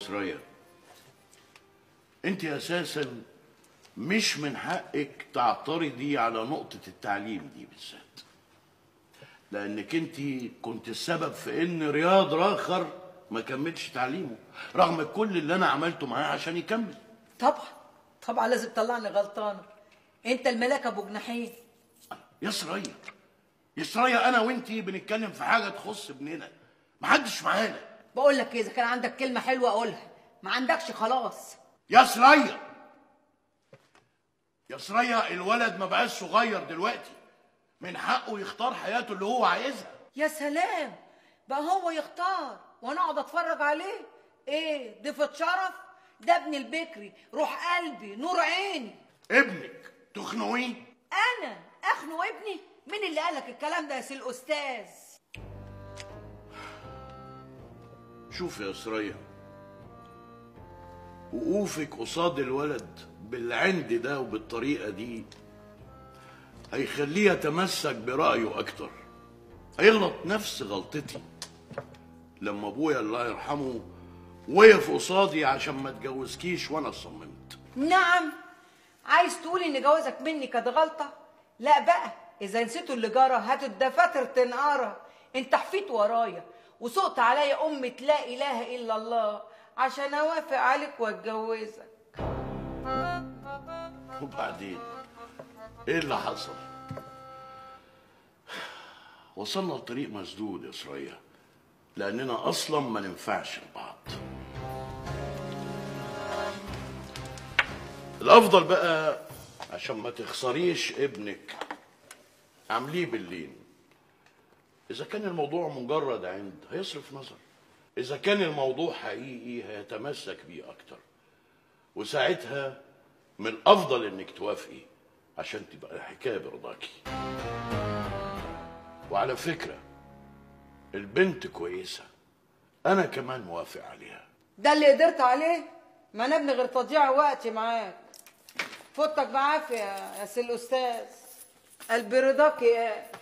سرية انت اساسا مش من حقك تعترضي على نقطة التعليم دي بالذات لانك انت كنت السبب في ان رياض راخر ما كملش تعليمه رغم كل اللي انا عملته معاه عشان يكمل طبعا طبعا لازم تطلعني غلطانه انت الملاك ابو جناحين يا سرية يا سرية انا وانتي بنتكلم في حاجة تخص ابننا محدش معانا بقول لك اذا كان عندك كلمه حلوه قولها ما عندكش خلاص يا سرية يا سرية الولد ما بقاش صغير دلوقتي من حقه يختار حياته اللي هو عايزها يا سلام بقى هو يختار وانا اقعد اتفرج عليه ايه ضيفة شرف ده ابن البكري روح قلبي نور عيني ابنك تخنقيه انا اخنق ابني مين اللي قالك الكلام ده يا سي الاستاذ شوف يا سرية وقوفك قصاد الولد بالعند ده وبالطريقة دي هيخليه يتمسك برأيه أكتر هيغلط نفس غلطتي لما أبويا الله يرحمه وقف قصادي عشان ما اتجوزكيش وأنا صممت نعم عايز تقولي ان جوازك مني كانت غلطه لا بقى اذا نسيتوا اللي جرى هاتوا الدفاتر تنقرها انت حفيت ورايا وسقت عليا أمة لا إله إلا الله عشان أوافق عليك وأتجوزك وبعدين ايه اللي حصل وصلنا لطريق مسدود يا سرية لاننا اصلا ما ننفعش لبعض الافضل بقى عشان ما تخسريش ابنك عامليه بالليل اذا كان الموضوع مجرد عند هيصرف نظر اذا كان الموضوع حقيقي هيتمسك بيه اكتر وساعتها من الافضل انك توافقي عشان تبقى الحكايه برضاكي وعلى فكره البنت كويسه انا كمان موافق عليها ده اللي قدرت عليه ما نبني غير تضييع وقتي معاك فوتك بعافية يا سي الأستاذ قلبي رضاك يا